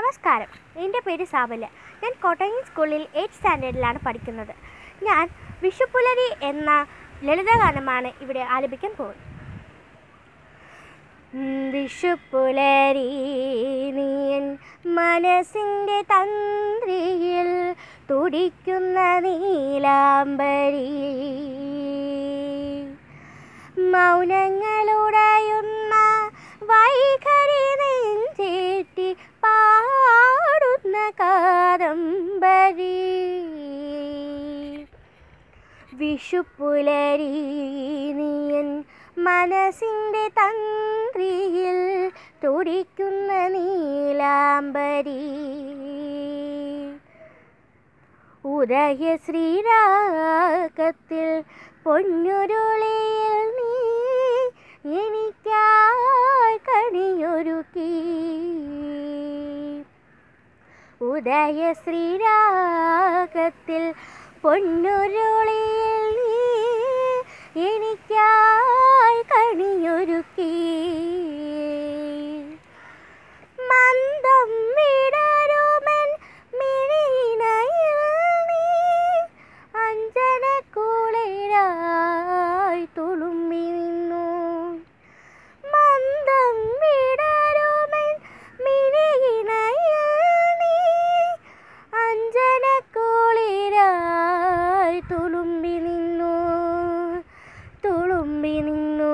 നമസ്കാരം എൻ്റെ പേര് സാബല്യ ഞാൻ കോട്ടയം സ്കൂളിൽ എയ്റ്റ് സ്റ്റാൻഡേർഡിലാണ് പഠിക്കുന്നത് ഞാൻ വിഷുപ്പുലരി എന്ന ലളിതഗാനമാണ് ഇവിടെ ആലപിക്കാൻ പോകുന്നത് ഉം, വിഷുപ്പുലരി നീയൻ മനസ്സിൻ്റെ തന്ത്രിയിൽ തുടിക്കുന്ന നീലാംബരി മൗനങ്ങളുടയുന്ന വൈഖരി നെഞ്ചേറ്റി പാടുന്ന കാദംബരി വിഷുപ്പുലരി നീയൻ മനസ്സിൻ്റെ തന്ത്രിയിൽ തുടിക്കുന്ന നീലാംബരി ഉദയ ശ്രീരാഗത്തിൽ പൊന്നുരുളിയിൽ നീ എനിക്കായി കണിയൊരുക്കി ഉദയ ശ്രീരാഗത്തിൽ പൊന്നുരുളിയിൽ നീ എനിക്കായി കണിയൊരുക്കി മന്ദം വിടരുമൻ മിഴിനയിൽ നീ അഞ്ജനക്കുളിരായി തുളുമ്പി നിന്നു മന്ദം വിടരുമൻ മിഴിനയിൽ നീ അഞ്ജനക്കുളിരായി തുളുമ്പി നിന്നു തുളുമ്പി നിന്നു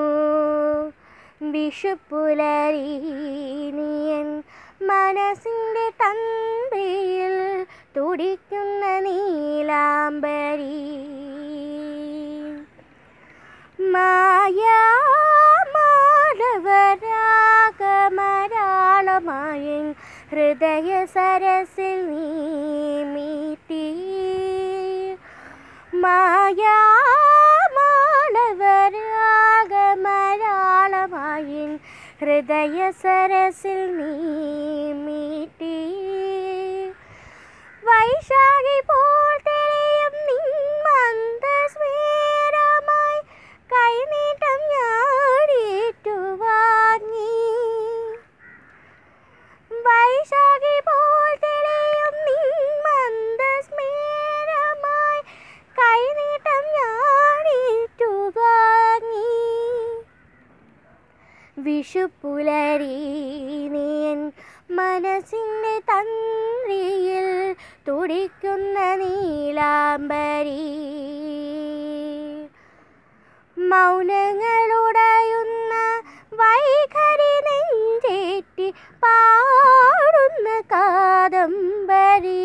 വിഷുപ്പുലരി നീയൻ മനസ്സിൻ്റെ തന്ത്രിയിൽ തുടിക്കുന്ന നീലാംബരി മായാമാളവരാഗമരാളമായ ഹൃദയ സരസിൽ നീ മീട്ടി മായാമാളവരാഗമരാളമായ ഹൃദയ സരസിൽ നീ മീട്ടി വൈശാഖി പോൽ തെളിയും നിൻ മന്ദസ്മേരമായി കൈനീട്ടം ഞാടിയിട്ടു വാങ്ങി വൈശാഖി പോൽ തെളിയും നിൻ മന്ദസ്മേരമായി കൈനീട്ടം ഞാടിയിട്ടു വാങ്ങി വിഷുപ്പുലരി നീൻ മനസ്സിൻ്റെ തന്ത്രിയിൽ തുടിക്കുന്ന നീലാംബരി മൗനങ്ങളുടയുന്ന വൈഖരി നെഞ്ചേറ്റി പാടുന്ന കാദംബരി